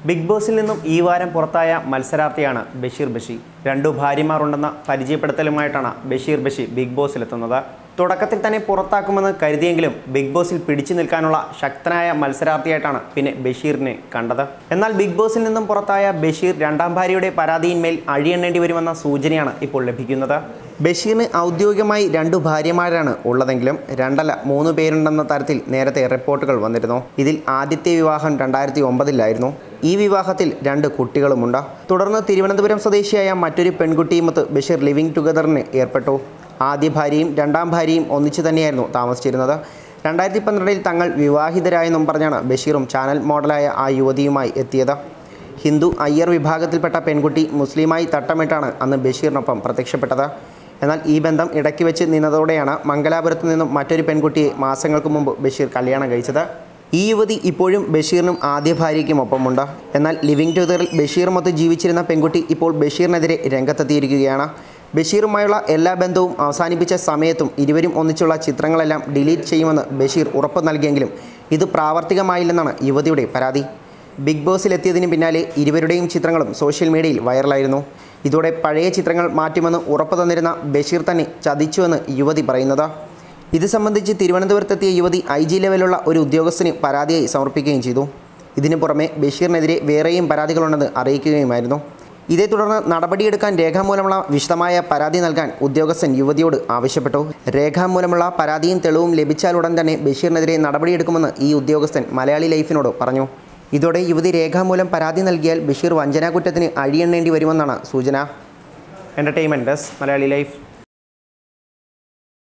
big ബോസിൽ നിന്നും ഈ വാരം പുറത്തായ മത്സരാർത്ഥിയാണ് ബഷീർ ബഷി രണ്ടു ഭാര്യമാരുണ്ടെന്ന പരിചയപ്പെടുത്തലുമായിട്ടാണ് ബഷീർ ബഷി ബിഗ് ബോസിലെത്തുന്നത് തുടക്കത്തിൽ തന്നെ പുറത്താക്കുമെന്ന് കരുതിയെങ്കിലും ബിഗ് ബോസിൽ പിടിച്ചു നിൽക്കാനുള്ള ശക്തനായ മത്സരാർത്ഥിയായിട്ടാണ് പിന്നെ ബഷീറിനെ കണ്ടത് എന്നാൽ ബിഗ് ബോസിൽ നിന്നും പുറത്തായ ബഷീർ രണ്ടാം ഭാര്യയുടെ പരാതിയിന്മേൽ അഴിയെണ്ണേണ്ടി വരുമെന്ന സൂചനയാണ് ഇപ്പോൾ ലഭിക്കുന്നത് ബഷീറിന് ഔദ്യോഗികമായി രണ്ടു ഭാര്യമാരാണ് ഉള്ളതെങ്കിലും രണ്ടല്ല മൂന്ന് പേരുണ്ടെന്ന തരത്തിൽ നേരത്തെ റിപ്പോർട്ടുകൾ വന്നിരുന്നു ഇതിൽ ആദ്യത്തെ വിവാഹം രണ്ടായിരത്തി ഒമ്പതിലായിരുന്നു ഈ വിവാഹത്തിൽ രണ്ട് കുട്ടികളുമുണ്ട് തുടർന്ന് തിരുവനന്തപുരം സ്വദേശിയായ മറ്റൊരു പെൺകുട്ടിയുമൊത്ത് ബഷീർ ലിവിംഗ് ടുഗദറിന് ഏർപ്പെട്ടു ആദ്യ ഭാര്യയും രണ്ടാം ഭാര്യയും ഒന്നിച്ചു തന്നെയായിരുന്നു താമസിച്ചിരുന്നത് രണ്ടായിരത്തി പന്ത്രണ്ടിൽ തങ്ങൾ വിവാഹിതരായെന്നും പറഞ്ഞാണ് ബഷീറും ചാനൽ മോഡലായ ആ യുവതിയുമായി എത്തിയത് ഹിന്ദു അയ്യർ വിഭാഗത്തിൽപ്പെട്ട പെൺകുട്ടി മുസ്ലിമായി തട്ടമിട്ടാണ് അന്ന് ബഷീറിനൊപ്പം പ്രത്യക്ഷപ്പെട്ടത് എന്നാൽ ഈ ബന്ധം ഇടയ്ക്ക് വെച്ച് നിന്നതോടെയാണ് മംഗലാപുരത്ത് നിന്നും മറ്റൊരു പെൺകുട്ടിയെ മാസങ്ങൾക്ക് മുമ്പ് ബഷീർ കല്യാണം കഴിച്ചത് ഈ യുവതി ഇപ്പോഴും ബഷീറിനും ആദ്യ ഭാര്യയ്ക്കും ഒപ്പമുണ്ട് എന്നാൽ ലിവിംഗ് ടുഗറിൽ ബഷീറുമൊത്ത് ജീവിച്ചിരുന്ന പെൺകുട്ടി ഇപ്പോൾ ബഷീറിനെതിരെ രംഗത്തെത്തിയിരിക്കുകയാണ് ബഷീറുമായുള്ള എല്ലാ ബന്ധവും അവസാനിപ്പിച്ച സമയത്തും ഇരുവരും ഒന്നിച്ചുള്ള ചിത്രങ്ങളെല്ലാം ഡിലീറ്റ് ചെയ്യുമെന്ന് ബഷീർ ഉറപ്പ് നൽകിയെങ്കിലും ഇത് പ്രാവർത്തികമായില്ലെന്നാണ് യുവതിയുടെ പരാതി ബിഗ് ബോസിലെത്തിയതിന് പിന്നാലെ ഇരുവരുടെയും ചിത്രങ്ങളും സോഷ്യൽ മീഡിയയിൽ വൈറലായിരുന്നു ഇതോടെ പഴയ ചിത്രങ്ങൾ മാറ്റുമെന്ന് ഉറപ്പു തന്നിരുന്ന ബഷീർ തന്നെ ചതിച്ചുവെന്ന് യുവതി പറയുന്നത് ഇത് സംബന്ധിച്ച് തിരുവനന്തപുരത്തെത്തിയ യുവതി ഐ ജി ലെവലുള്ള ഒരു ഉദ്യോഗസ്ഥന് പരാതിയായി സമർപ്പിക്കുകയും ചെയ്തു ഇതിനു പുറമെ ബഷീറിനെതിരെ വേറെയും പരാതികളുണ്ടെന്ന് അറിയിക്കുകയുമായിരുന്നു ഇതേ തുടർന്ന് നടപടിയെടുക്കാൻ രേഖാമൂലമുള്ള വിശദമായ പരാതി നൽകാൻ ഉദ്യോഗസ്ഥൻ യുവതിയോട് ആവശ്യപ്പെട്ടു രേഖാമൂലമുള്ള പരാതിയും തെളിവും ലഭിച്ചാലുടൻ തന്നെ ബഷീറിനെതിരെ നടപടിയെടുക്കുമെന്ന് ഈ ഉദ്യോഗസ്ഥൻ മലയാളി ലൈഫിനോട് പറഞ്ഞു ഇതോടെ യുവതി രേഖാമൂലം പരാതി നൽകിയാൽ ബഷീർ വഞ്ചനാകുറ്റത്തിന് അഴിയെണ്ണേണ്ടി വരുമെന്നാണ് സൂചന എൻ്റർടൈൻമെൻറ്റ് ഡെസ്ക് മലയാളി ലൈഫ്